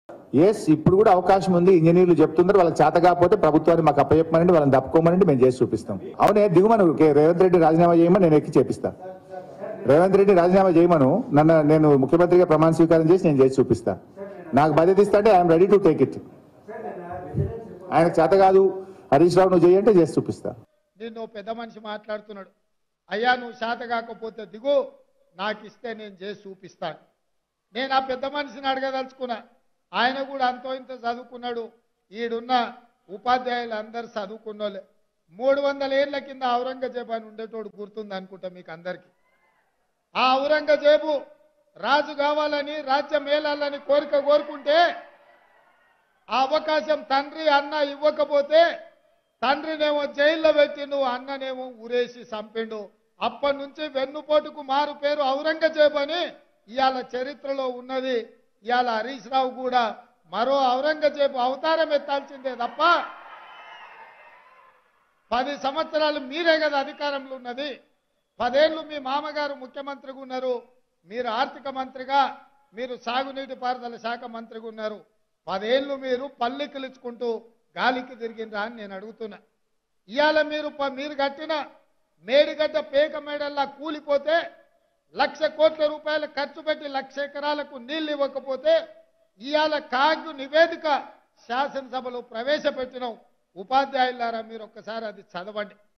yes ఇప్పుడు కూడా అవకాశం ఉంది ఇంజనీర్లు చెప్తున్నారు వాళ్ళకి చేత కాకపోతే ప్రభుత్వాన్ని మాకు అప్పచెప్పమనండి వాళ్ళని తప్పుకోమనండి మేము చేసి చూపిస్తాం అవునే దిగుమను కే- రేవంత్ రెడ్డి రాజీనామా చేయమని నేను ఎక్కి చేపిస్తా రేవంత్ రెడ్డి రాజీనామా చేయమను నన్ను నేను ముఖ్యమంత్రిగా ప్రమాణ స్వీకారం చేసి నేను చేసి చూపిస్తా నాకు బాధ్యత ఇస్తా అంటే I'm ready to take it ఆయనకు చేత కాదు హరీష్ రావు నువ్వు చేయంటే చేసి చూపిస్తా నిన్ను పెద్ద మనిషి మాట్లాడుతున్నాడు అయ్యా నువ్వు శాత కాకపోతే దిగు నాకు ఇస్తే నేను చేసి చూపిస్తాను నేను ఆ పెద్ద మనిషిని అడగదలుచుకున్నా ఆయన కూడా అంతో ఇంత చదువుకున్నాడు ఈడున్న ఉపాధ్యాయులు అందరు చదువుకున్నోళ్ళే మూడు వందల ఏళ్ల కింద ఔరంగజేబు అని ఉండేటోడు గుర్తుంది అనుకుంటా మీకు అందరికీ ఆ ఔరంగజేబు రాజు కావాలని రాజ్యం మేలాలని కోరిక కోరుకుంటే ఆ అవకాశం తండ్రి అన్న ఇవ్వకపోతే తండ్రినేమో జైల్లో పెట్టిండు అన్ననేమో ఊరేసి చంపిండు అప్పటి నుంచి వెన్నుపోటుకు మారు పేరు ఔరంగజేబు అని ఇవాళ చరిత్రలో ఉన్నది ఇవాళ హరీష్ రావు కూడా మరో ఔరంగజేబు అవతారం ఎత్తాల్సిందే తప్ప పది సంవత్సరాలు మీరే కదా అధికారంలో ఉన్నది పదేళ్లు మీ మామగారు ముఖ్యమంత్రిగా ఉన్నారు మీరు ఆర్థిక మంత్రిగా మీరు సాగునీటి పారుదల శాఖ మంత్రిగా ఉన్నారు పదేళ్లు మీరు పల్లెకిలుచుకుంటూ గాలికి తిరిగిండ్రా అని నేను అడుగుతున్నా ఇవాళ మీరు ప- మీరు కట్టిన మేడిగడ్డ పేక మేడల్లా కూలిపోతే లక్ష కోట్ల రూపాయలు ఖర్చు పెట్టి లక్ష ఎకరాలకు నీళ్లు ఇవ్వకపోతే ఇవాళ కాగు నివేదిక శాసనసభలో ప్రవేశపెట్టినాం ఉపాధ్యాయులారా మీరు ఒక్కసారి అది చదవండి